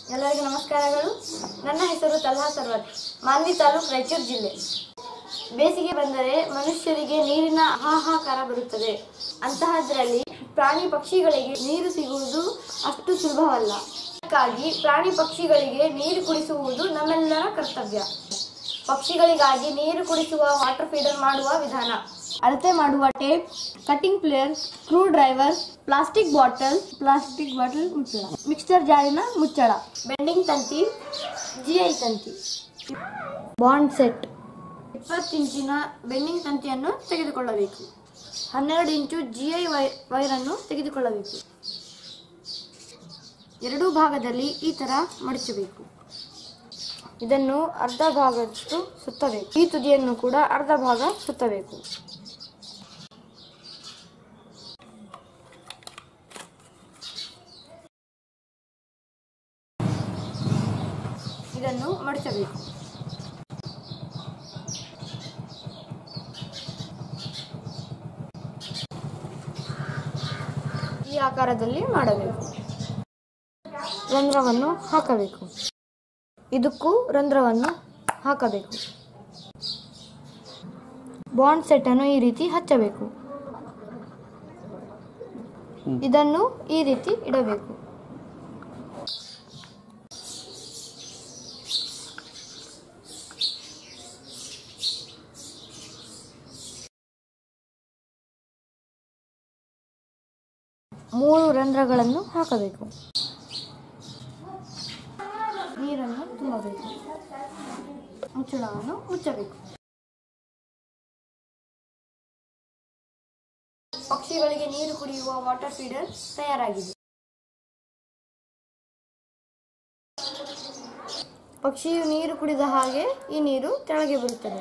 ಎಲ್ಲರಿಗೂ ನಮಸ್ಕಾರಗಳು ನನ್ನ ಹೆಸರು ತಲ್ಹಾ ಸರ್ವತ್ ಮಾನ್ವಿ ತಾಲೂಕು ರಾಯಚೂರು ಜಿಲ್ಲೆ ಬೇಸಿಗೆ ಬಂದರೆ ಮನುಷ್ಯರಿಗೆ ನೀರಿನ ಹಾಹಾಕಾರ ಬರುತ್ತದೆ ಅಂತಹದ್ರಲ್ಲಿ ಪ್ರಾಣಿ ಪಕ್ಷಿಗಳಿಗೆ ನೀರು ಸಿಗುವುದು ಅಷ್ಟು ಸುಲಭವಲ್ಲ ಅದಕ್ಕಾಗಿ ಪ್ರಾಣಿ ಪಕ್ಷಿಗಳಿಗೆ ನೀರು ಕುಡಿಸುವುದು ನಮ್ಮೆಲ್ಲರ ಕರ್ತವ್ಯ ಪಕ್ಷಿಗಳಿಗಾಗಿ ನೀರು ಕುಡಿಸುವ ವಾಟರ್ ಫೀಡರ್ ಮಾಡುವ ವಿಧಾನ ಅಳತೆ ಮಾಡುವ tape cutting plier screwdriver plastic bottle plastic bottle ಮುಚ್ಚಳ ಮಿಕ್ಸ್ಚರ್ ಜಾರಿನ ಮುಚ್ಚಳ ಬೆಂಡಿಂಗ್ ತಂತಿ ಜಿಐ ತಂತಿ ಬಾಂಡ್ ಸೆಟ್ ಇಪ್ಪತ್ತು ಇಂಚಿನ ಬೆಂಡಿಂಗ್ ತಂತಿಯನ್ನು ತೆಗೆದುಕೊಳ್ಳಬೇಕು ಹನ್ನೆರಡು ಇಂಚು ಜಿಐ ವೈ ವೈರನ್ನು ತೆಗೆದುಕೊಳ್ಳಬೇಕು ಎರಡೂ ಭಾಗದಲ್ಲಿ ಈ ಥರ ಮಡಿಚಬೇಕು ಇದನ್ನು ಅರ್ಧ ಭಾಗದಷ್ಟು ಸುತ್ತಬೇಕು ಈ ತುದಿಯನ್ನು ಕೂಡ ಅರ್ಧ ಭಾಗ ಸುತ್ತಬೇಕು ಇದನ್ನು ಮಡಿಸಬೇಕು ಈ ಆಕಾರದಲ್ಲಿ ಮಾಡಬೇಕು ರಂಧ್ರವನ್ನು ಹಾಕಬೇಕು ಇದಕ್ಕೂ ರಂಧ್ರವನ್ನು ಹಾಕಬೇಕು ಬಾಂಡ್ ಸೆಟ್ ಅನ್ನು ಈ ರೀತಿ ಹಚ್ಚಬೇಕು ಇದನ್ನು ಈ ರೀತಿ ಇಡಬೇಕು ಮೂರು ರಂಧ್ರಗಳನ್ನು ಹಾಕಬೇಕು ನೀರನ್ನು ತುಂಬಬೇಕು ಮುಚ್ಚಳವನ್ನು ಮುಚ್ಚಬೇಕು ಪಕ್ಷಿಗಳಿಗೆ ನೀರು ಕುಡಿಯುವ ವಾಟರ್ ಫೀಡರ್ ತಯಾರಾಗಿದೆ ಪಕ್ಷಿಯು ನೀರು ಕುಡಿದ ಹಾಗೆ ಈ ನೀರು ಕೆಳಗೆ ಬರುತ್ತದೆ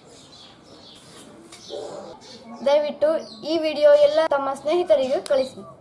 ದಯವಿಟ್ಟು ಈ ವಿಡಿಯೋ ಎಲ್ಲ ತಮ್ಮ ಸ್ನೇಹಿತರಿಗೆ ಕಳಿಸಿ